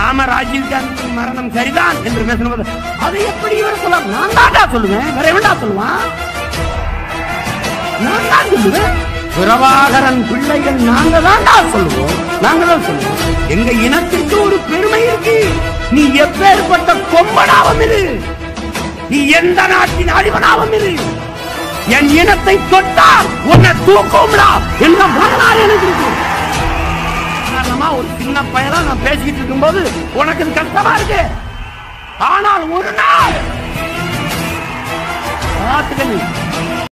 ஆமா ராஜீவ் காந்தி மரணம் சரிதான் என்று பேசும்போது அதை எப்படி இவர் சொல்ல நான் தான்டா சொல்லுவேன் வேற எவன்டா சொல்லுவான் நான் தான் சொல்லுவேன் பிரபாகரன் பிள்ளைகள் நாங்க தான்டா சொல்லுவோம் நாங்க தான் சொல்லுவோம் எங்க இனத்திற்கு ஒரு பெருமை இருக்கு நீ எப்பேற்பட்ட கொம்பனாவும் இரு நீ எந்த நாட்டின் அடிவனாவும் இரு என் இனத்தை தொட்டால் உன்னை தூக்கும்டா என்ற வரலாறு எனக்கு இருக்கு சாதாரணமா ஒரு சின்ன பையனா நான் பேசிக்கிட்டு இருக்கும்போது உனக்கு இது கஷ்டமா இருக்கு ஆனால் ஒரு நாள் பார்த்துக்க நீ